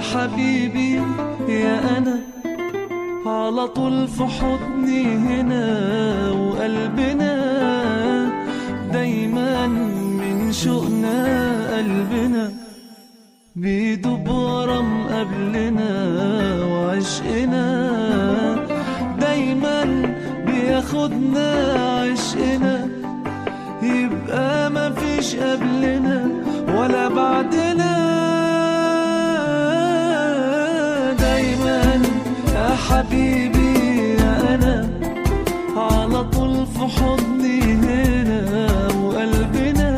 حبيبي يا أنا على طول في حضني هنا وقلبنا دايما من شوقنا قلبنا بيدوب ورا قبلنا وعشقنا دايما بياخدنا عشقنا يبقى مفيش قبلنا ولا بعدنا دايما يا حبيبي يا انا على طول في حضني هنا وقلبنا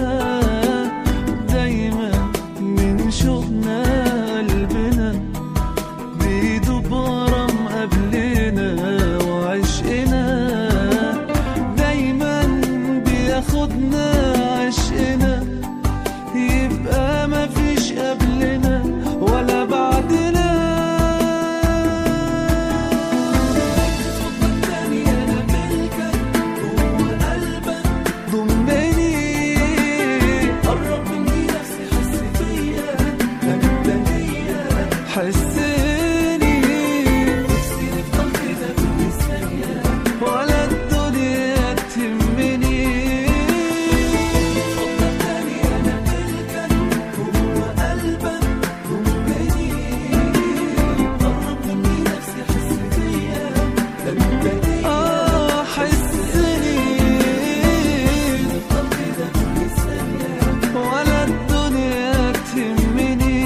دايما من شوقنا قلبنا بيدوب ورا قبلنا وعشقنا دايما بياخدنا عشقنا يبقى مفيش قبلنا ولا بعدنا ضمني قرب مني نفسي حس فيا انت ليا حسني نفسي نفضل كده كل ثانية ولا الدنيا تهمني اتفضل تاني انا ملكك جوه قلبك ضمني قرب مني نفسي حس فيا انت ليا اه حسني نفضل كده كل ثانية ولا الدنيا تهمني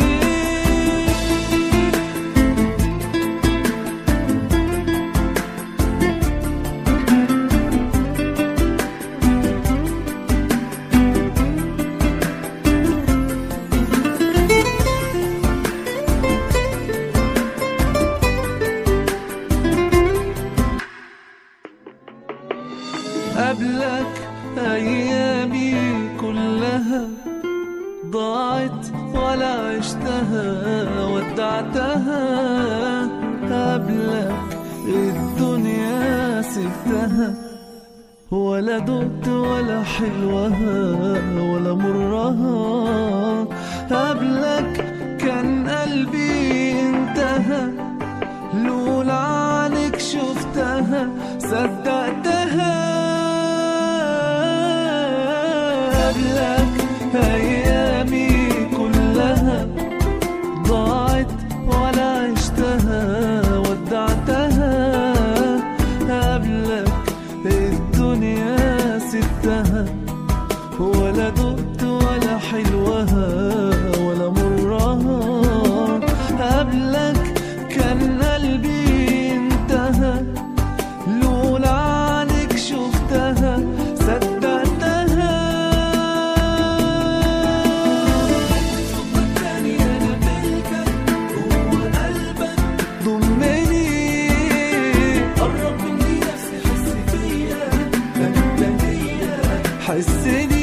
قبلك أيامي كلها ضاعت ولا عشتها ودعتها قبلك الدنيا سبتها ولا دقت ولا حلوها ولا مرها قبلك كان قلبي انتهى لولا عنك شفتها صدقتها قبلك أيامي كلها ضاعت ولا عشتها ودعتها قبلك الدنيا سبتها ولا دقت ولا حلوها ولا مرها قبلك كان قلبي انتهى لولا عنك شفتها صدقتها ضمني قرب مني نفسي حس فيا انت ليا حسني